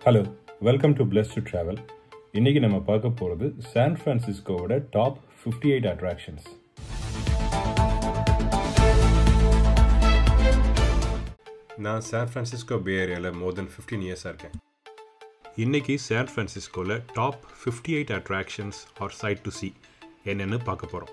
hello welcome to Plus Two Travel இன்னைக்கு நம்ம பார்க்க போகிறது சான் ஃப்ரான்சிஸ்கோவோட டாப் ஃபிஃப்டி எயிட் அட்ராக்ஷன்ஸ் நான் சான் ஃப்ரான்சிஸ்கோ பே ஏரியாவில் மோர் தென் ஃபிஃப்டீன் இயர்ஸாக இருக்கேன் இன்னைக்கு சான் ஃப்ரான்சிஸ்கோவில் top fifty eight attractions are sight to see என்னென்னு பார்க்க போகிறோம்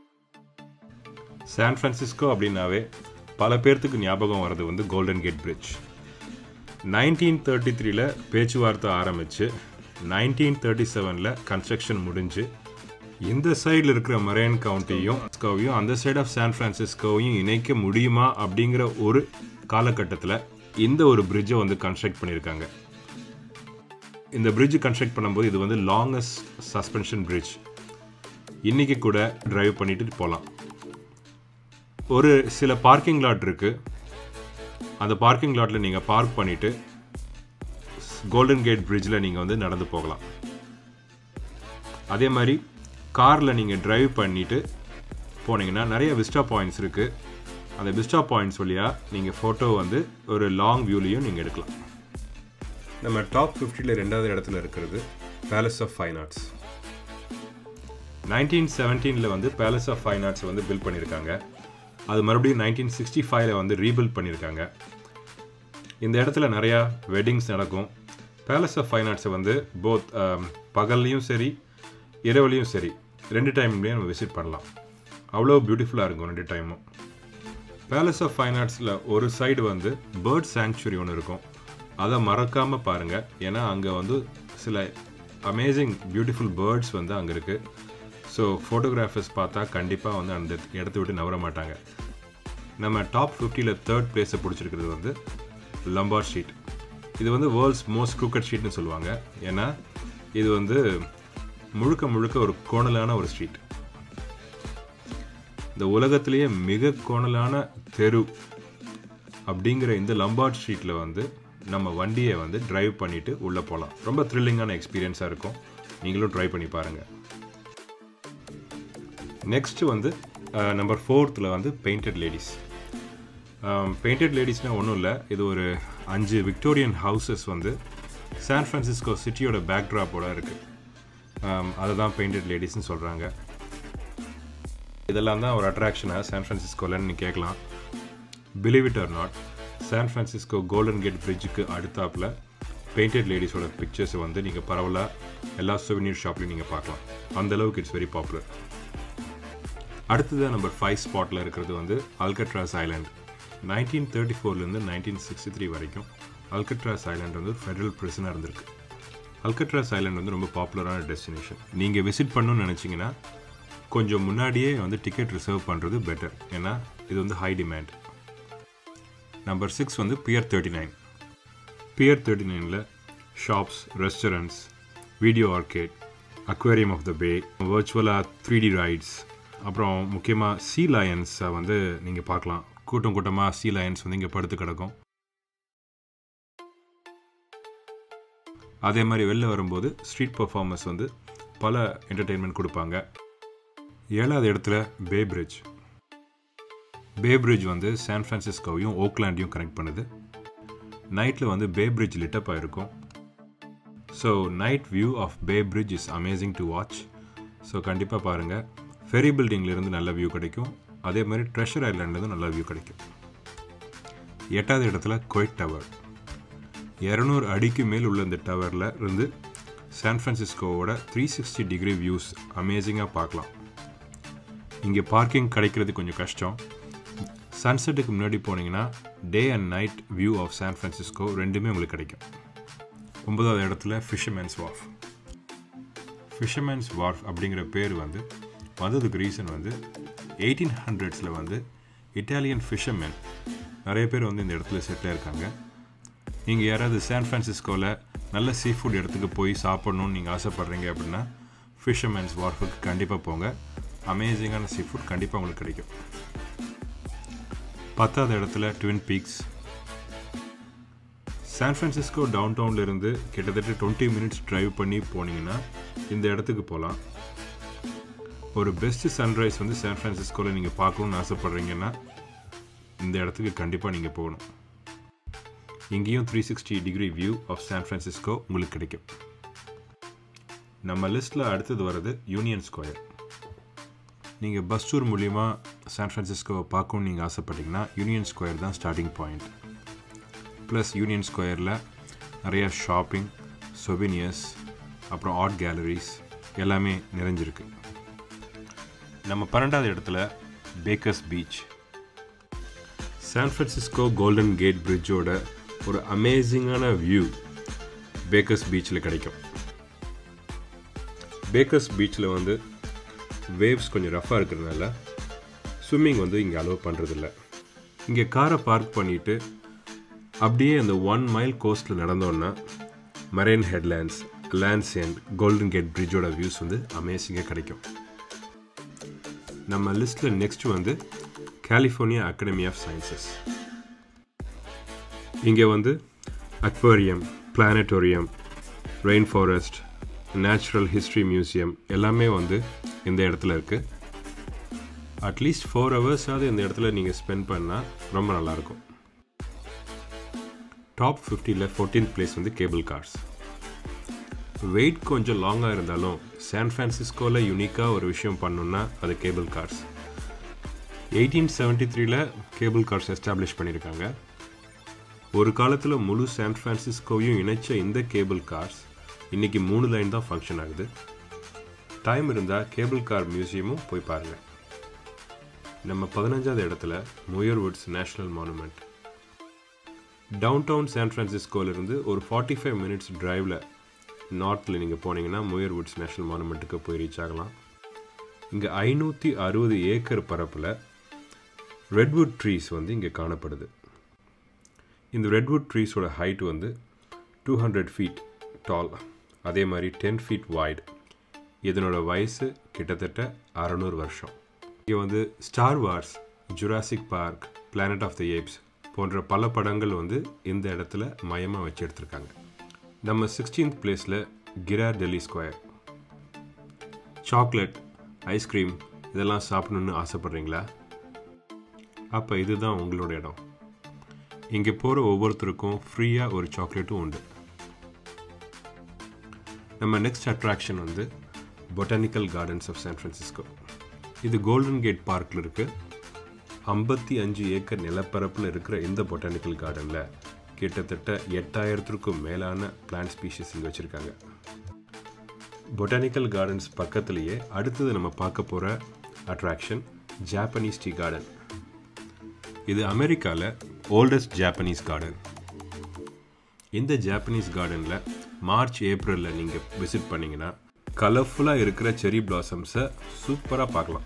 சான் ஃப்ரான்சிஸ்கோ அப்படின்னாவே பல பேர்த்துக்கு ஞாபகம் வர்றது வந்து Golden Gate Bridge nineteen thirty த்ரீல பேச்சுவார்த்தை ஆரம்பித்து நைன்டீன் தேர்ட்டி செவனில் கன்ஸ்ட்ரக்ஷன் முடிஞ்சு இந்த சைடில் இருக்கிற மரைன் கவுண்டியும் ஸ்கோவையும் அந்த சைடு ஆஃப் சான் ஃப்ரான்சிஸ்கோவையும் இணைக்க முடியுமா அப்படிங்கிற ஒரு காலகட்டத்தில் இந்த ஒரு பிரிட்ஜை வந்து கன்ஸ்ட்ரக்ட் பண்ணியிருக்காங்க இந்த பிரிட்ஜ் கன்ஸ்ட்ரக்ட் பண்ணும்போது இது வந்து லாங்கஸ்ட் சஸ்பென்ஷன் பிரிட்ஜ் இன்றைக்கி கூட டிரைவ் பண்ணிட்டு போகலாம் ஒரு சில பார்க்கிங் லாட் இருக்குது அந்த பார்க்கிங் லாட்டில் நீங்கள் பார்க் பண்ணிவிட்டு கோல்டன் கேட் பிரிட்ஜில் நீங்கள் வந்து நடந்து போகலாம் அதே மாதிரி காரில் நீங்கள் டிரைவ் பண்ணிவிட்டு போனீங்கன்னா நிறைய விஸ்டா பாயிண்ட்ஸ் இருக்குது அந்த விஸ்டா பாயிண்ட்ஸ் வழியாக நீங்கள் ஃபோட்டோ வந்து ஒரு லாங் வியூலையும் நீங்கள் எடுக்கலாம் நம்ம டாப் ஃபிஃப்டியில் ரெண்டாவது இடத்துல இருக்கிறது Palace of Fine Arts nineteen செவன்டீனில் வந்து பேலஸ் ஆஃப் ஃபைன் ஆர்ட்ஸ் வந்து பில்ட் பண்ணியிருக்காங்க அது மறுபடியும் நைன்டீன் சிக்ஸ்டி ஃபைவ்ல வந்து ரீபில்ட் பண்ணியிருக்காங்க இந்த இடத்துல நிறையா வெட்டிங்ஸ் நடக்கும் பேலஸ் ஆஃப் ஃபைன் ஆர்ட்ஸை வந்து போத் பகல்லையும் சரி இரவுலையும் சரி ரெண்டு டைம்லேயும் நம்ம விசிட் பண்ணலாம் அவ்வளோ பியூட்டிஃபுல்லாக இருக்கும் ரெண்டு டைமும் பேலஸ் ஆஃப் ஃபைன் ஆர்ட்ஸில் ஒரு சைடு வந்து பேர்ட் சாங்சுரி ஒன்று இருக்கும் அதை மறக்காமல் பாருங்கள் ஏன்னா அங்கே வந்து சில அமேசிங் பியூட்டிஃபுல் பேர்ட்ஸ் வந்து அங்கே இருக்குது ஸோ ஃபோட்டோகிராஃபர்ஸ் பார்த்தா கண்டிப்பாக வந்து அந்த இடத்த விட்டு நவர மாட்டாங்க நம்ம டாப் ஃபிஃப்டியில் தேர்ட் பிளேஸை பிடிச்சிருக்கிறது வந்து லம்பார் ஷீட் இது வந்து வேர்ல்ட்ஸ் மோஸ்ட் குரூக்கட் ஷீட்னு சொல்லுவாங்க ஏன்னா இது வந்து முழுக்க முழுக்க ஒரு கோணலான ஒரு ஸ்ட்ரீட் இந்த உலகத்திலேயே மிக கோணலான தெரு அப்படிங்கிற இந்த லம்பார்ட் ஸ்ட்ரீட்டில் வந்து நம்ம வண்டியை வந்து டிரைவ் பண்ணிவிட்டு உள்ளே போகலாம் ரொம்ப த்ரில்லிங்கான எக்ஸ்பீரியன்ஸாக இருக்கும் நீங்களும் ட்ரை பண்ணி பாருங்கள் நெக்ஸ்ட் வந்து நம்பர் ஃபோர்த்தில் வந்து பெயிண்டட் லேடிஸ் பெயிண்டட் லேடிஸ்னால் ஒன்றும் இல்லை இது ஒரு அஞ்சு விக்டோரியன் ஹவுசஸ் வந்து சான் ஃப்ரான்சிஸ்கோ சிட்டியோட பேக்ட்ராப்போட இருக்குது அதை தான் பெயிண்டட் லேடிஸ்னு சொல்கிறாங்க இதெல்லாம் தான் ஒரு அட்ராக்ஷனாக சான் ஃப்ரான்சிஸ்கோலன்னு நீ கேட்கலாம் believe it or not San Francisco Golden Gate பிரிட்ஜுக்கு அடுத்தாப்பில் பெயிண்டட் லேடிஸோட பிக்சர்ஸை வந்து நீங்கள் பரவலாக எல்லா சுவனீர் ஷாப்லையும் நீங்கள் பார்க்கலாம் அந்தளவுக்கு இட்ஸ் வெரி பாப்புலர் அடுத்தது நம்பர் ஃபைவ் ஸ்பாட்டில் இருக்கிறது வந்து அல்கட்ராஸ் ஐலாண்ட் நைன்டீன் தேர்ட்டி ஃபோர்லேருந்து நைன்டீன் சிக்ஸ்டி த்ரீ வரைக்கும் அல்கட்ராஸ் ஐலாண்ட் வந்து ஃபெடரல் பிரிசனாக இருந்திருக்கு அல்கட்ராஸ் ஐலாண்ட் வந்து ரொம்ப பாப்புலரான டெஸ்டினேஷன் நீங்கள் விசிட் பண்ணணும்னு நினச்சிங்கன்னா கொஞ்சம் முன்னாடியே வந்து டிக்கெட் ரிசர்வ் பண்ணுறது பெட்டர் ஏன்னா இது வந்து ஹை டிமாண்ட் நம்பர் சிக்ஸ் வந்து Pier Thirty Nine Pier Thirty நைனில் shops restaurants video arcade Aquarium of the Bay வர்ச்சுவலாக த்ரீ டி ரைட்ஸ் அப்புறம் முக்கியமாக சீ லயன்ஸை வந்து நீங்கள் பார்க்கலாம் கூட்டம் கூட்டமாக சீ லயன்ஸ் வந்து இங்கே படுத்து கிடக்கும் அதே மாதிரி வெளில வரும்போது ஸ்ட்ரீட் பர்ஃபார்மர்ஸ் வந்து பல என்டர்டெயின்மெண்ட் கொடுப்பாங்க ஏழாவது இடத்துல பே பிரிட்ஜ் பே பிரிட்ஜ் வந்து சான் ஃப்ரான்சிஸ்கோவையும் ஓக்லாண்டையும் கனெக்ட் பண்ணுது நைட்டில் வந்து பே பிரிட்ஜ் லிட்டப் ஆகிருக்கும் so night view of Bay Bridge is amazing to watch so கண்டிப்பாக பாருங்கள் ஃபெரி பில்டிங்லேருந்து நல்ல வியூ கிடைக்கும் அதே மாதிரி ட்ரெஷர் ஐலாண்ட்லேருந்து நல்ல வியூ கிடைக்கும் எட்டாவது இடத்துல கொய்ட் டவர் இரநூறு அடிக்கு மேல் உள்ள இந்த டவரில் இருந்து சான் ஃப்ரான்சிஸ்கோவோட த்ரீ சிக்ஸ்டி டிகிரி வியூஸ் அமேசிங்காக பார்க்கலாம் இங்கே பார்க்கிங் கிடைக்கிறது கொஞ்சம் கஷ்டம் சன்செட்டுக்கு முன்னாடி போனீங்கன்னா day and night view of San Francisco ரெண்டுமே உங்களுக்கு கிடைக்கும் ஒன்பதாவது இடத்துல ஃபிஷர்மேன்ஸ் வார்ஃப் ஃபிஷர்மேன்ஸ் வார்ஃப் அப்படிங்கிற பேர் வந்து வந்ததுக்கு ரீசன் வந்து எயிட்டீன் ஹண்ட்ரட்ஸில் வந்து இட்டாலியன் ஃபிஷர்மேன் நிறைய பேர் வந்து இந்த இடத்துல செட்டில் இருக்காங்க நீங்கள் யாராவது சான் ஃப்ரான்சிஸ்கோவில் நல்ல சீ ஃபுட் இடத்துக்கு போய் சாப்பிட்ணுன்னு நீங்கள் ஆசைப்பட்றீங்க அப்படின்னா ஃபிஷர்மேன்ஸ் வார்ஃபுக்கு கண்டிப்பாக போங்க அமேசிங்கான சீ ஃபுட் கண்டிப்பாக உங்களுக்கு கிடைக்கும் பத்தாவது இடத்துல Twin Peaks San Francisco down டவுன்லேருந்து கிட்டத்தட்ட டுவெண்ட்டி மினிட்ஸ் ட்ரைவ் பண்ணி போனீங்கன்னா இந்த இடத்துக்கு போகலாம் ஒரு பெஸ்ட் சன்ரைஸ் வந்து சான் ஃப்ரான்சிஸ்கோவில் நீங்கள் பார்க்கணுன்னு ஆசைப்பட்றீங்கன்னா இந்த இடத்துக்கு கண்டிப்பாக நீங்கள் போகணும் இங்கேயும் three sixty degree view of San Francisco உங்களுக்கு கிடைக்கும் நம்ம லிஸ்ட்டில் அடுத்தது வர்றது யூனியன் ஸ்கொயர் நீங்கள் பஸ் டூர் மூலிமா சான் ஃப்ரான்சிஸ்கோவை பார்க்கணுன்னு நீங்கள் ஆசைப்பட்டீங்கன்னா யூனியன் ஸ்கொயர் தான் ஸ்டார்டிங் பாயிண்ட் ப்ளஸ் யூனியன் ஸ்கொயரில் நிறையா ஷாப்பிங் சொவினியர்ஸ் அப்புறம் ஆர்ட் கேலரிஸ் எல்லாமே நிறைஞ்சிருக்கு நம்ம பன்னெண்டாவது இடத்துல Bakers Beach San Francisco Golden Gate பிரிட்ஜோட ஒரு அமேசிங்கான வியூ பேக்கர்ஸ் பீச்சில் கிடைக்கும் பேக்கர்ஸ் பீச்சில் வந்து வேவ்ஸ் கொஞ்சம் ரஃப்பாக இருக்கிறதுனால ஸ்விம்மிங் வந்து இங்கே அலோவ் பண்ணுறதில்ல இங்கே காரை பார்க் பண்ணிவிட்டு அப்படியே அந்த ஒன் மைல் கோஸ்ட்டில் நடந்தோன்னா Marin Headlands lands and Golden Gate பிரிட்ஜோட வியூஸ் வந்து அமேசிங்காக கிடைக்கும் நம்ம லிஸ்ட்டில் நெக்ஸ்ட் வந்து கலிஃபோர்னியா அகாடமி ஆஃப் சயின்சஸ் இங்கே வந்து aquarium planetarium rain forest natural history museum எல்லாமே வந்து இந்த இடத்துல இருக்குது அட்லீஸ்ட் ஃபோர் ஹவர்ஸாவது இந்த இடத்துல நீங்கள் ஸ்பெண்ட் பண்ணால் ரொம்ப நல்லாயிருக்கும் டாப் ஃபிஃப்டியில் ஃபோர்டீன்த் பிளேஸ் வந்து கேபிள் கார்ஸ் வெயிட் கொஞ்சம் லாங்காக இருந்தாலும் சான் ஃப்ரான்சிஸ்கோவில் யூனிக்காக ஒரு விஷயம் பண்ணணுன்னா அது கேபிள் கார்ஸ் எயிட்டீன் செவன்ட்டி த்ரீல கேபிள் கார்ஸ் எஸ்டாப்ளிஷ் பண்ணியிருக்காங்க ஒரு காலத்தில் முழு சான் ஃப்ரான்சிஸ்கோவையும் இணைச்ச இந்த கேபிள் கார்ஸ் இன்றைக்கி மூணு லைன் தான் ஃபங்க்ஷன் ஆகுது டைம் இருந்தால் கேபிள் கார் மியூசியமும் போய் பாருங்கள் நம்ம பதினஞ்சாவது இடத்துல Muir Woods National Monument downtown San ஃப்ரான்சிஸ்கோலேருந்து ஒரு ஃபார்ட்டி ஃபைவ் மினிட்ஸ் டிரைவில் நார்த்தில் நீங்கள் போனீங்கன்னா முயர் வுட்ஸ் நேஷ்னல் மானுமெண்ட்டுக்கு போய் ரீச் ஆகலாம் இங்கே ஐநூற்றி அறுபது ஏக்கர் பரப்பில் ரெட்வுட் ட்ரீஸ் வந்து இங்கே காணப்படுது இந்த ரெட்வுட் ட்ரீஸோட ஹைட் வந்து டூ ஹண்ட்ரட் ஃபீட் டால் அதே மாதிரி டென் ஃபீட் வைட் இதனோட வயசு கிட்டத்தட்ட அறநூறு வருஷம் இங்கே வந்து Star Wars Jurassic Park Planet of the Apes போன்ற பல படங்கள் வந்து இந்த இடத்துல மயமாக வச்சு எடுத்திருக்காங்க நம்ம சிக்ஸ்டீன்த் பிளேஸில் கிரா டெல்லி ஸ்கொயர் சாக்லேட் ஐஸ்கிரீம் இதெல்லாம் சாப்பிடணுன்னு ஆசைப்பட்றீங்களா அப்போ இதுதான் உங்களோட இடம் இங்கே போகிற ஒவ்வொருத்தருக்கும் ஃப்ரீயாக ஒரு சாக்லேட்டும் உண்டு நம்ம நெக்ஸ்ட் அட்ராக்ஷன் வந்து botanical gardens of San Francisco இது கோல்டன் கேட் பார்க்கில் இருக்குது ஐம்பத்தி அஞ்சு ஏக்கர் நிலப்பரப்பில் இருக்கிற இந்த பொட்டானிக்கல் கார்டனில் கிட்டத்தட்ட எட்டாயிரத்திற்கும் மேலான பிளான்ட் ஸ்பீஷிஸ் இங்கே வச்சுருக்காங்க பொட்டானிக்கல் கார்டன்ஸ் பக்கத்துலேயே அடுத்தது நம்ம பார்க்க போகிற அட்ராக்ஷன் ஜாப்பனீஸ் டீ கார்டன் இது அமெரிக்காவில் ஓல்டஸ்ட் ஜாப்பனீஸ் கார்டன் இந்த ஜாப்பனீஸ் கார்டனில் மார்ச் ஏப்ரலில் நீங்கள் விசிட் பண்ணிங்கன்னா கலர்ஃபுல்லாக இருக்கிற செரி பிளாசம்ஸை சூப்பராக பார்க்கலாம்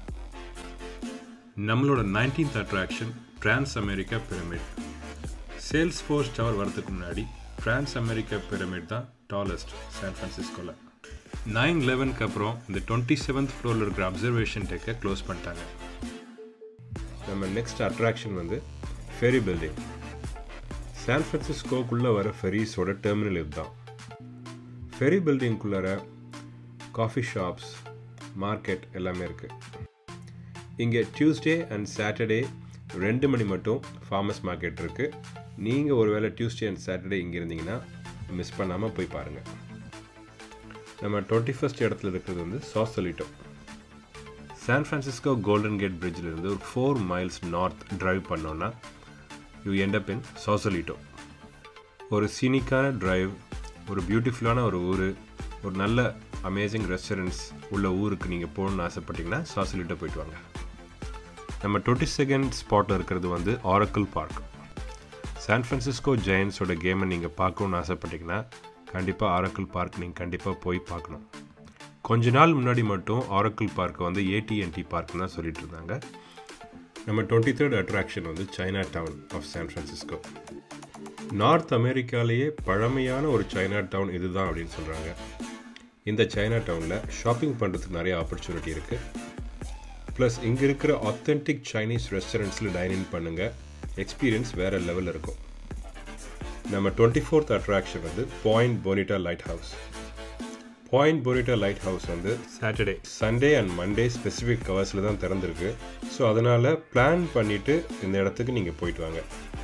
நம்மளோட nineteenth attraction Transamerica Pyramid Salesforce Tower வரதுக்கு முன்னாடி டிரான்ஸ் அமெரிக்கா பிரமிட் தான் டாலஸ்ட் சான் ஃப்ரான்சிஸ்கோவில் நைன் லெவனுக்கு அப்புறம் இந்த டுவெண்ட்டி செவன்த் ஃப்ளோரில் இருக்கிற அப்சர்வேஷன் டெக்கை க்ளோஸ் பண்ணிட்டாங்க நம்ம நெக்ஸ்ட் அட்ராக்ஷன் வந்து ஃபெரி பில்டிங் சான் ஃப்ரான்சிஸ்கோக்குள்ளே வர ஃபெரிஸோட டெர்மினல் இதுதான் ஃபெரி பில்டிங்குள்ளார காஃபி ஷாப்ஸ் மார்க்கெட் எல்லாமே இருக்குது இங்கே டியூஸ்டே அண்ட் சாட்டர்டே ரெண்டு மணி மட்டும் ஃபார்மர்ஸ் மார்க்கெட் இருக்குது நீங்கள் ஒருவேளை டியூஸ்டே அண்ட் சாட்டர்டே இங்கே இருந்தீங்கன்னா மிஸ் பண்ணாமல் போய் பாருங்கள் நம்ம டுவெண்ட்டி ஃபஸ்ட் இடத்துல இருக்கிறது வந்து Sausalito San Francisco Golden Gate பிரிட்ஜிலிருந்து ஒரு ஃபோர் மைல்ஸ் நார்த் டிரைவ் பண்ணோன்னா யூ எண்டப் இன் சாசலிட்டோ ஒரு சீனிக்கான டிரைவ் ஒரு பியூட்டிஃபுல்லான ஒரு ஊர் ஒரு நல்ல அமேசிங் ரெஸ்டாரண்ட்ஸ் உள்ள ஊருக்கு நீங்கள் போகணுன்னு ஆசைப்பட்டீங்கன்னா சாசலிட்டோ போயிட்டு வாங்க நம்ம டுவெண்ட்டி செகண்ட் ஸ்பாட்டில் இருக்கிறது வந்து ஆரக்கிள் பார்க் சான் ஃப்ரான்சிஸ்கோ ஜெயின்ஸோட கேமை நீங்கள் பார்க்கணுன்னு ஆசைப்பட்டீங்கன்னா கண்டிப்பாக ஆரக்கிள் பார்க் நீங்கள் கண்டிப்பாக போய் பார்க்கணும் கொஞ்ச நாள் முன்னாடி மட்டும் ஆரக்கிள் பார்க்கை வந்து ஏடிஎன்டி பார்க் தான் சொல்லிட்டு இருந்தாங்க நம்ம டுவெண்ட்டி தேர்ட் அட்ராக்ஷன் வந்து Chinatown of San Francisco North அமெரிக்காலேயே பழமையான ஒரு சைனா டவுன் இதுதான் அப்படின்னு சொல்கிறாங்க இந்த சைனா டவுனில் ஷாப்பிங் பண்ணுறதுக்கு நிறைய ஆப்பர்ச்சுனிட்டி இருக்குது ப்ளஸ் இங்கே இருக்கிற ஆத்தென்டிக் சைனீஸ் ரெஸ்டாரண்ட்ஸில் டைனிங் பண்ணுங்கள் எக்ஸ்பீரியன்ஸ் வேறு லெவலில் இருக்கும் நம்ம டுவெண்ட்டி ஃபோர்த் அட்ராக்ஷன் வந்து Point Bonita lighthouse Point Bonita lighthouse வந்து Saturday Sunday and Monday specific கவர்ஸில் தான் திறந்துருக்கு ஸோ அதனால் பிளான் பண்ணிவிட்டு இந்த இடத்துக்கு நீங்கள் போயிட்டு வாங்க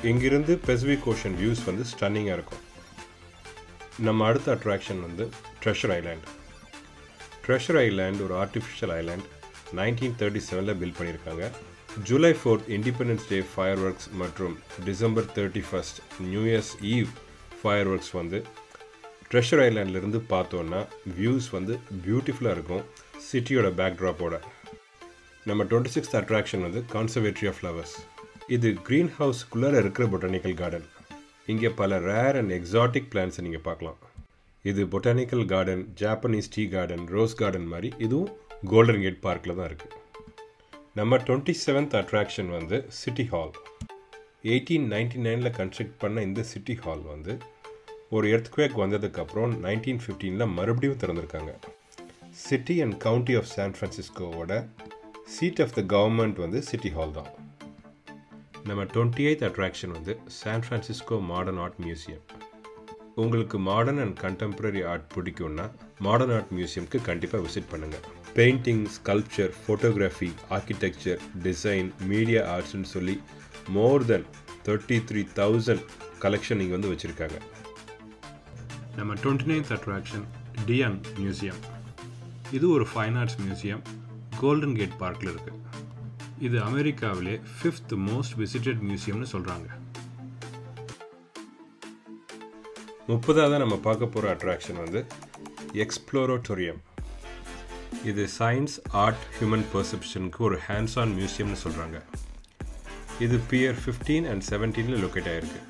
இங்கிருந்து பெசிபிக் ஓஷன் வியூஸ் வந்து ஸ்டன்னிங்காக இருக்கும் நம்ம அடுத்த அட்ராக்ஷன் வந்து ட்ரெஷர் ஐலாண்ட் ட்ரெஷர் ஐலாண்ட் ஒரு ஆர்டிஃபிஷியல் ஐலாண்ட் நைன்டீன் தேர்ட்டி செவனில் பில்ட் பண்ணியிருக்காங்க July fourth Independence Day fireworks மற்றும் December thirty first New Year's Eve fireworks வந்து ட்ரெஷர் ஐலாண்ட்லேருந்து பார்த்தோன்னா வியூஸ் வந்து பியூட்டிஃபுல்லாக இருக்கும் சிட்டியோட பேக்ட்ராப்போட நம்ம டுவெண்ட்டி சிக்ஸ்த் அட்ராக்ஷன் வந்து கான்சர்வேட்ரி ஆஃப் ஃப்ளவர்ஸ் இது க்ரீன் ஹவுஸ்க்குள்ளே இருக்கிற பொட்டானிக்கல் கார்டன் இங்கே பல ரேர் அண்ட் எக்ஸாட்டிக் பிளான்ஸை நீங்கள் பார்க்கலாம் இது botanical garden Japanese tea garden rose garden மாதிரி இதுவும் கோல்டன் கேட் பார்க்கில் தான் இருக்குது நம்ம டுவெண்ட்டி செவன்த் அட்ராக்ஷன் வந்து சிட்டி ஹால் எயிட்டீன் நைன்டி நைனில் கன்ஸ்ட்ரக்ட் பண்ண இந்த சிட்டி ஹால் வந்து ஒரு எர்த்குவேக் வந்ததுக்கப்புறம் நைன்டீன் ஃபிஃப்டீனில் மறுபடியும் திறந்திருக்காங்க City and County of San ஃப்ரான்சிஸ்கோவோட சீட் ஆஃப் த கவர்மெண்ட் வந்து சிட்டி ஹால் தான் நம்ம டுவெண்ட்டி எய்த் அட்ராக்ஷன் வந்து San Francisco Modern Art Museum உங்களுக்கு மாடர்ன் அண்ட் கண்டெம்பரரி ஆர்ட் பிடிக்கும்னா மாடர்ன் ஆர்ட் மியூசியம்க்கு கண்டிப்பாக விசிட் பண்ணுங்கள் painting sculpture photography architecture design media ஆர்ட்ஸ்னு சொல்லி more then thirty three thousand collection இங்கே வந்து வச்சுருக்காங்க நம்ம twenty ninth attraction de Young Museum இது ஒரு fine arts museum golden Gate பார்க்கில் இருக்குது இது அமெரிக்காவிலே ஃபிஃப்த் மோஸ்ட் விசிட்டட் மியூசியம்னு சொல்கிறாங்க முப்பதாவது நம்ம பார்க்க போகிற அட்ராக்ஷன் வந்து எக்ஸ்ப்ளோரோட்டோரியம் இது சயின்ஸ் ஆர்ட் ஹியூமன் பர்செப்ஷனுக்கு ஒரு ஹேண்ட்ஸ் ஆன் மியூசியம்னு சொல்கிறாங்க இது பியர் ஃபிஃப்டீன் அண்ட் செவன்டீனில் லொக்கேட் ஆகிருக்கு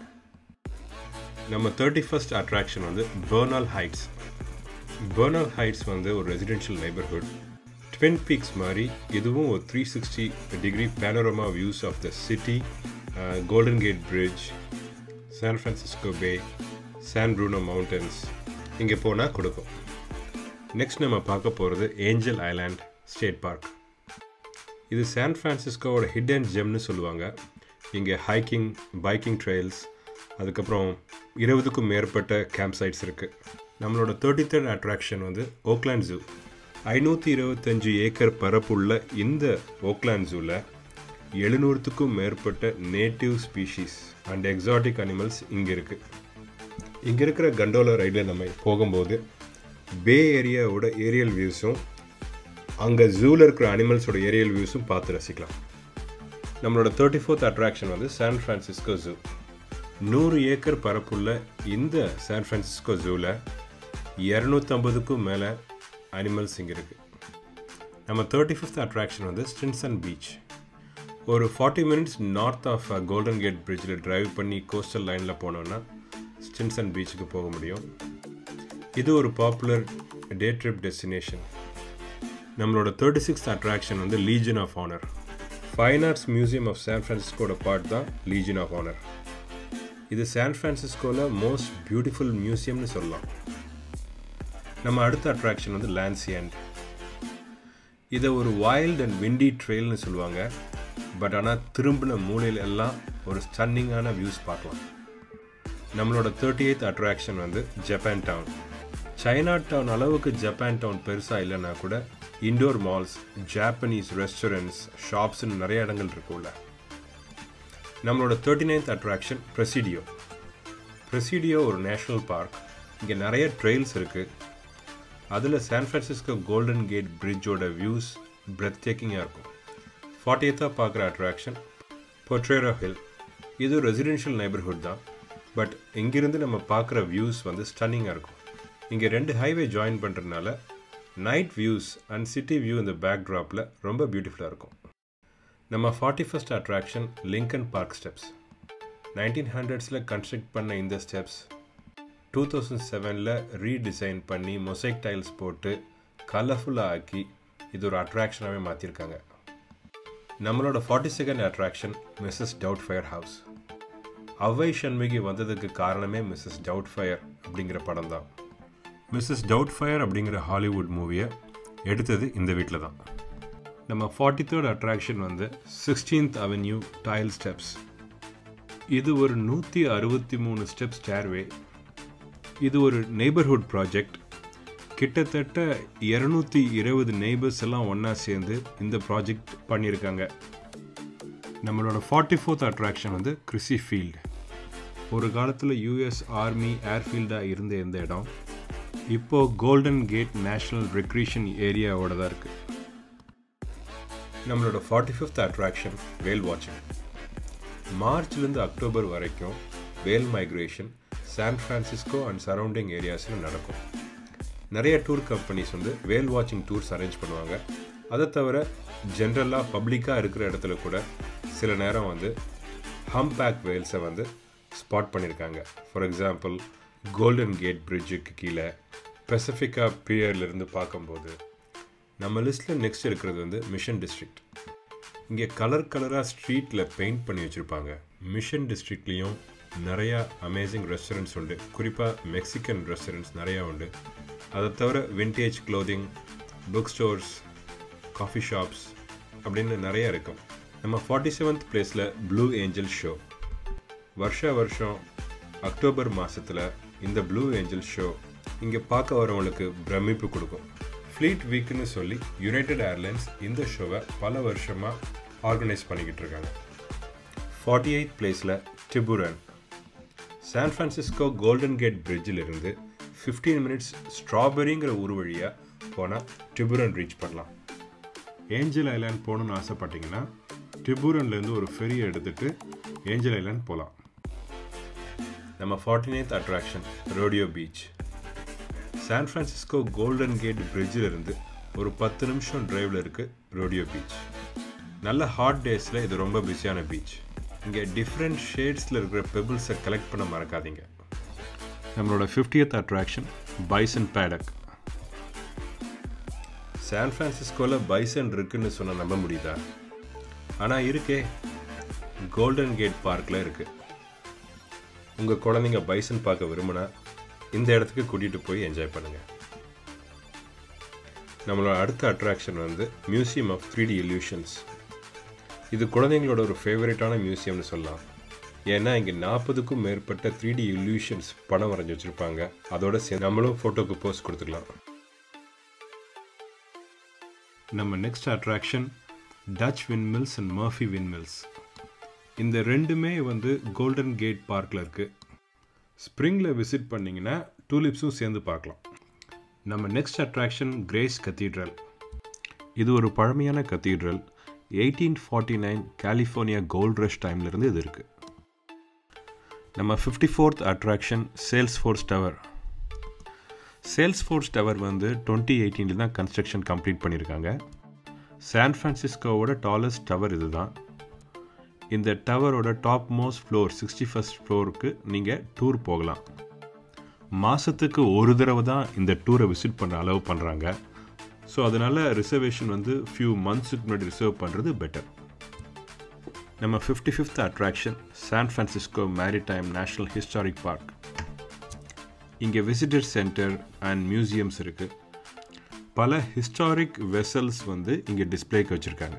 நம்ம தேர்ட்டி ஃபஸ்ட் அட்ராக்ஷன் வந்து பேர்னால் ஹைட்ஸ் பேர்னால் ஹைட்ஸ் வந்து ஒரு ரெசிடென்ஷியல் நeighborhood ட்வின் பீக்ஸ் மாதிரி இதுவும் ஒரு three sixty degree panorama views of the city Golden Gate Bridge San Francisco Bay San Bruno Mountains இங்கே போனால் கொடுக்கும் நெக்ஸ்ட் நம்ம பார்க்க போகிறது ஏஞ்சல் ஐலாண்ட் ஸ்டேட் பார்க் இது சான் ஃப்ரான்சிஸ்கோவோட ஹிடன் ஜெம்னு சொல்லுவாங்க இங்கே ஹைக்கிங் பைக்கிங் ட்ரையல்ஸ் அதுக்கப்புறம் இருபதுக்கும் மேற்பட்ட கேம்ப் சைட்ஸ் இருக்குது நம்மளோட தேர்ட்டி தேர்ட் அட்ராக்ஷன் வந்து ஓக்லாண்ட் ஜூ ஐநூற்றி இருபத்தஞ்சு ஏக்கர் பரப்புள்ள இந்த ஓக்லாண்ட் ஜூவில் எழுநூறுத்துக்கும் மேற்பட்ட native species and exotic animals இங்கே இருக்குது இங்கே இருக்கிற கண்டோலா ரைடில் நம்ம போகும்போது பே ஏரியாவோட ஏரியல் வியூஸும் அங்கே ஜூவில் இருக்கிற அனிமல்ஸோட ஏரியல் வியூஸும் பார்த்து ரசிக்கலாம் நம்மளோட தேர்ட்டி ஃபோர்த் அட்ராக்ஷன் வந்து சான் ஃப்ரான்சிஸ்கோ ஜூ நூறு ஏக்கர் பரப்புள்ள இந்த சான் ஃப்ரான்சிஸ்கோ ஜூவில் இரநூத்தம்பதுக்கும் மேலே அனிமல்ஸ் இங்கே இருக்குது நம்ம தேர்ட்டி ஃபிஃப்த் அட்ராக்ஷன் வந்து ஸ்டின்சன் பீச் ஒரு forty minutes north of Golden Gate பிரிட்ஜில் டிரைவ் பண்ணி கோஸ்டல் லைனில் போனோன்னா ஸ்டின்சன் பீச்சுக்கு போக முடியும் இது ஒரு பாப்புலர் டே ட்ரிப் டெஸ்டினேஷன் நம்மளோட தேர்ட்டி சிக்ஸ்த் அட்ராக்ஷன் வந்து Legion of Honor Fine arts Museum of San ஃப்ரான்சிஸ்கோட பார்ட் தான் லீஜன் ஆஃப் ஆனர் இது சான் ஃப்ரான்சிஸ்கோவில் மோஸ்ட் பியூட்டிஃபுல் மியூசியம்னு சொல்லலாம் நம்ம அடுத்த அட்ராக்ஷன் வந்து லான்சியண்ட் இதை ஒரு வைல்ட் அண்ட் விண்டி ட்ரெயில்னு சொல்லுவாங்க பட் ஆனால் திரும்பின மூலையில் எல்லாம் ஒரு ஸ்டன்னிங்கான வியூஸ் பார்க்கலாம் நம்மளோட தேர்ட்டி எய்த் அட்ராக்ஷன் வந்து ஜப்பான் டவுன் சைனா டவுன் அளவுக்கு ஜப்பான் டவுன் பெருசாக இல்லைன்னா கூட இண்டோர் மால்ஸ் ஜாப்பனீஸ் ரெஸ்டாரண்ட்ஸ் ஷாப்ஸ்னு நிறைய இடங்கள் இருக்குல்ல நம்மளோட thirty ninth attraction Presidio Presidio ஒரு நேஷ்னல் பார்க் இங்கே நிறைய ட்ரெயில்ஸ் இருக்குது அதில் சான் ஃப்ரான்சிஸ்கோ கோல்டன் கேட் பிரிட்ஜோட வியூஸ் பிரெத் டேக்கிங்காக இருக்கும் ஃபார்ட்டி எய்த்தாக பார்க்குற அட்ராக்ஷன் பொட்ரேரோ ஹில் இது ரெசிடென்ஷியல் நeighborhood தான் பட் இங்கிருந்து நம்ம பார்க்குற வியூஸ் வந்து ஸ்டன்னிங்காக இருக்கும் இங்கே ரெண்டு ஹைவே ஜாயின் பண்ணுறதுனால night views and city view இந்த பேக் ட்ராப்பில் ரொம்ப பியூட்டிஃபுல்லாக இருக்கும் நம்ம forty first attraction Lincoln Park steps nineteen ஹண்ட்ரட்ஸில் கன்ஸ்ட்ரக்ட் பண்ண இந்த ஸ்டெப்ஸ் டூ தௌசண்ட் செவனில் ரீடிசைன் பண்ணி மொசைக் டைல்ஸ் போட்டு கலர்ஃபுல்லாக ஆக்கி இது ஒரு அட்ராக்ஷனாகவே மாற்றிருக்காங்க நம்மளோட forty second attraction Mrs Doubtfire house Avvai Shanmughi வந்ததுக்கு காரணமே மிஸ்ஸஸ் டவுட் ஃபயர் அப்படிங்கிற படம் தான் மிஸ்ஸஸ் டவுட் ஃபயர் அப்படிங்கிற ஹாலிவுட் மூவியை எடுத்தது இந்த வீட்டில் தான் நம்ம ஃபார்ட்டி தேர்ட் அட்ராக்ஷன் வந்து சிக்ஸ்டீன்த் அவென்யூ டைல் ஸ்டெப்ஸ் இது ஒரு நூற்றி அறுபத்தி மூணு ஸ்டெப் ஸ்டேர்வே இது ஒரு நெய்பர்ஹுட் ப்ராஜெக்ட் கிட்டத்தட்ட இரநூத்தி இருபது நெய்பர்ஸ் எல்லாம் ஒன்றா சேர்ந்து இந்த ப்ராஜெக்ட் பண்ணியிருக்காங்க நம்மளோட ஃபார்ட்டி ஃபோர்த் அட்ராக்ஷன் வந்து கிறிசி ஃபீல்டு ஒரு காலத்தில் யூஎஸ் ஆர்மி ஏர்ஃபீல்டாக இருந்த இந்த இடம் இப்போது கோல்டன் கேட் நேஷ்னல் ரெக்ரீஷன் ஏரியாவோட தான் இருக்குது நம்மளோட ஃபார்ட்டி ஃபிஃப்த் அட்ராக்ஷன் வேல் வாட்சிங் மார்ச்லேருந்து அக்டோபர் வரைக்கும் whale migration San Francisco and surrounding ஏரியாஸில் நடக்கும் நிறைய டூர் கம்பெனிஸ் வந்து வேல் வாட்சிங் டூர்ஸ் அரேஞ்ச் பண்ணுவாங்க அதை தவிர ஜென்ரலாக பப்ளிக்காக இருக்கிற இடத்துல கூட சில நேரம் வந்து ஹம்பேக் வேல்ஸை வந்து ஸ்பாட் பண்ணியிருக்காங்க ஃபார் எக்ஸாம்பிள் கோல்டன் கேட் பிரிட்ஜுக்கு கீழே பெசிஃபிக்கா பியர்லேருந்து பார்க்கும்போது நம்ம லிஸ்ட்டில் நெக்ஸ்ட் இருக்கிறது வந்து மிஷன் டிஸ்ட்ரிக்ட் இங்கே கலர் கலராக ஸ்ட்ரீட்டில் பெயிண்ட் பண்ணி வச்சுருப்பாங்க மிஷன் டிஸ்ட்ரிக்ட்லேயும் நிறையா அமேசிங் ரெஸ்டாரண்ட்ஸ் உண்டு குறிப்பாக மெக்சிகன் ரெஸ்டாரண்ட்ஸ் நிறையா உண்டு அதை தவிர vintage clothing book stores coffee shops அப்படின்னு நிறையா இருக்கும் நம்ம ஃபார்ட்டி செவன்த் பிளேஸில் ப்ளூ ஏஞ்சல் ஷோ வருஷ வருஷம் அக்டோபர் மாதத்தில் இந்த ப்ளூ ஏஞ்சல் ஷோ இங்கே பார்க்க வரவங்களுக்கு பிரமிப்பு கொடுக்கும் ஃப்ளீட் வீக்னு சொல்லி யுனைடெட் ஏர்லைன்ஸ் இந்த ஷோவை பல வருஷமாக ஆர்கனைஸ் பண்ணிக்கிட்டு இருக்காங்க ஃபார்ட்டி எயித் பிளேஸில் Tiburon San Francisco Golden Gate பிரிட்ஜில் இருந்து ஃபிஃப்டீன் மினிட்ஸ் ஸ்ட்ராபெரிங்கிற ஊர் வழியாக போனால் டிபுரன் ரீச் பண்ணலாம் ஏஞ்சல் ஐலாண்ட் போகணுன்னு ஆசைப்பட்டீங்கன்னா டிபுரன்லேருந்து ஒரு ஃபெரியை எடுத்துகிட்டு ஏஞ்சல் ஐலாண்ட் போகலாம் நம்ம forty ninth attraction Rodeo Beach San Francisco Golden Gate பிரிட்ஜில் இருந்து ஒரு பத்து நிமிஷம் டிரைவில் இருக்குது ரோடியோ பீச் நல்ல ஹாட் டேஸில் இது ரொம்ப பிஸியான பீச் இங்கே டிஃப்ரெண்ட் ஷேட்ஸில் இருக்கிற பெபிள்ஸை கலெக்ட் பண்ண மறக்காதீங்க நம்மளோட fiftieth attraction bison paddock San ஃப்ரான்சிஸ்கோவில் பைசன் இருக்குன்னு சொன்ன நம்ப முடியுதா ஆனால் இருக்கே கோல்டன் கேட் பார்க்கில் இருக்குது உங்கள் குழந்தைங்க பைசன் பார்க்க விரும்பினா இந்த இடத்துக்கு கூட்டிகிட்டு போய் என்ஜாய் பண்ணுங்கள் நம்மளோட அடுத்த அட்ராக்ஷன் வந்து museum of three D illusions இது குழந்தைங்களோட ஒரு ஃபேவரட்டான மியூசியம்னு சொல்லலாம் ஏன்னா இங்கே நாற்பதுக்கும் மேற்பட்ட த்ரீ டி இல்யூஷன்ஸ் படம் வரைஞ்சி வச்சுருப்பாங்க அதோட சேர்ந்து நம்மளும் ஃபோட்டோக்கு போஸ்ட் கொடுத்துக்கலாம் நம்ம next attraction Dutch windmills and Murphy windmills இந்த ரெண்டுமே வந்து கோல்டன் கேட் பார்க்கில் இருக்குது ஸ்ப்ரிங்கில் விசிட் பண்ணிங்கன்னா டூலிப்ஸும் சேர்ந்து பார்க்கலாம் நம்ம நெக்ஸ்ட் அட்ராக்ஷன் கிரேஸ் கத்தீட்ரல் இது ஒரு பழமையான cathedral eighteen forty nine California gold rush டைம்லேருந்து இது இருக்குது நம்ம fifty fourth attraction Salesforce tower Salesforce tower வந்து டுவெண்ட்டி எயிட்டீனில் தான் கன்ஸ்ட்ரக்ஷன் கம்ப்ளீட் பண்ணியிருக்காங்க சான் ஃப்ரான்சிஸ்கோவோட டாலஸ்ட் டவர் இது தான் இந்த டவரோட top most floor sixty first ஃப்ளோருக்கு நீங்கள் டூர் போகலாம் மாதத்துக்கு ஒரு தடவை தான் இந்த டூரை விசிட் பண்ண அலோவ் பண்ணுறாங்க ஸோ அதனால் ரிசர்வேஷன் வந்து ஃபியூ மந்த்ஸுக்கு முன்னாடி ரிசர்வ் பண்ணுறது பெட்டர் நம்ம fifty fifth attraction San Francisco Maritime National Historic Park இங்கே விசிட்டர் சென்டர் அண்ட் மியூசியம்ஸ் இருக்குது பல ஹிஸ்டாரிக் வெசல்ஸ் வந்து இங்கே டிஸ்பிளேக்கு வச்சுருக்காங்க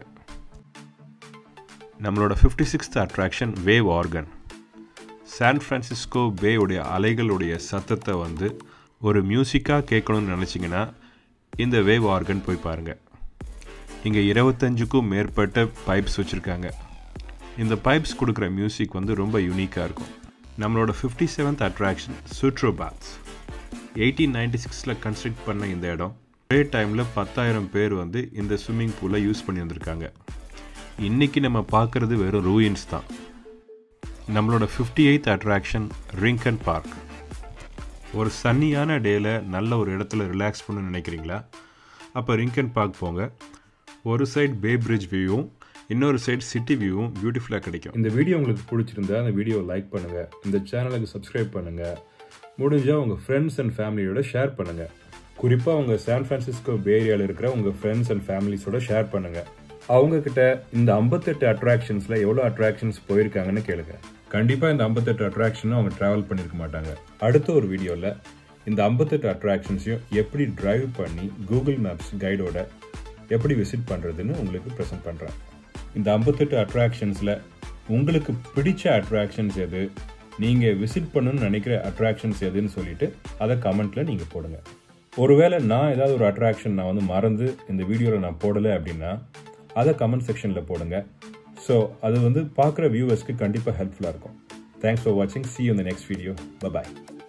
நம்மளோட fifty sixth attraction wave organ San Francisco பேயுடைய அலைகளுடைய சத்தத்தை வந்து ஒரு மியூசிக்காக கேட்கணும்னு நினச்சிங்கன்னா இந்த வேவ் ஆர்கன் போய் பாருங்கள் இங்கே இருபத்தஞ்சுக்கும் மேற்பட்ட பைப்ஸ் வச்சுருக்காங்க இந்த பைப்ஸ் கொடுக்குற மியூசிக் வந்து ரொம்ப யூனிக்காக இருக்கும் நம்மளோட fifty seventh attraction Sutro Baths eighteen ninety சிக்ஸில் கன்ஸ்ட்ரக்ட் பண்ண இந்த இடம் ஒரே டைமில் பத்தாயிரம் பேர் வந்து இந்த ஸ்விம்மிங் பூலை யூஸ் பண்ணி வந்திருக்காங்க இன்றைக்கி நம்ம பார்க்குறது வெறும் ரூயின்ஸ் தான் நம்மளோட fifty eighth attraction Rincon Park ஒரு சன்னியான டேயில் நல்ல ஒரு இடத்துல ரிலாக்ஸ் பண்ண நினைக்கிறீங்களா அப்போ ரிங்கன் பார்க் போங்க ஒரு சைட் பே பிரிட்ஜ் வியூவும் இன்னொரு சைடு சிட்டி வியூவும் பியூட்டிஃபுல்லாக கிடைக்கும் இந்த வீடியோ உங்களுக்கு பிடிச்சிருந்தா அந்த வீடியோவை லைக் பண்ணுங்கள் இந்த சேனலுக்கு சப்ஸ்கிரைப் பண்ணுங்கள் முடிஞ்சால் உங்கள் ஃப்ரெண்ட்ஸ் அண்ட் ஃபேமிலியோட ஷேர் பண்ணுங்கள் குறிப்பாக உங்கள் சான் ஃப்ரான்சிஸ்கோ பே ஏரியாவில் இருக்கிற உங்கள் ஃப்ரெண்ட்ஸ் அண்ட் ஃபேமிலிஸோட ஷேர் பண்ணுங்கள் அவங்க கிட்ட இந்த ஐம்பத்தெட்டு அட்ராக்ஷன்ஸில் எவ்வளோ அட்ராக்ஷன்ஸ் போயிருக்காங்கன்னு கேளுங்க கண்டிப்பாக இந்த ஐம்பத்தெட்டு அட்ராக்ஷனும் அவங்க ட்ராவல் பண்ணியிருக்க மாட்டாங்க அடுத்த ஒரு வீடியோவில் இந்த ஐம்பத்தெட்டு அட்ராக்ஷன்ஸையும் எப்படி டிரைவ் பண்ணி கூகுள் மேப்ஸ் கைடோட எப்படி விசிட் பண்ணுறதுன்னு உங்களுக்கு ப்ரெசென்ட் பண்ணுறேன் இந்த ஐம்பத்தெட்டு அட்ராக்ஷன்ஸில் உங்களுக்கு பிடிச்ச அட்ராக்ஷன்ஸ் எது நீங்கள் விசிட் பண்ணணும்னு நினைக்கிற அட்ராக்ஷன்ஸ் எதுன்னு சொல்லிட்டு அதை கமெண்ட்டில் நீங்கள் போடுங்க ஒருவேளை நான் ஏதாவது ஒரு அட்ராக்ஷன் நான் வந்து மறந்து இந்த வீடியோவில் நான் போடலை அப்படின்னா அதை கமெண்ட் செக்ஷனில் போடுங்க ஸோ அது வந்து பார்க்குற வியூவர்ஸ்க்கு கண்டிப்பாக ஹெல்ப்ஃபுல்லாக இருக்கும் தேங்க்ஸ் ஃபார் வாட்சிங் சி இந்த நெக்ஸ்ட் வீடியோ பாய்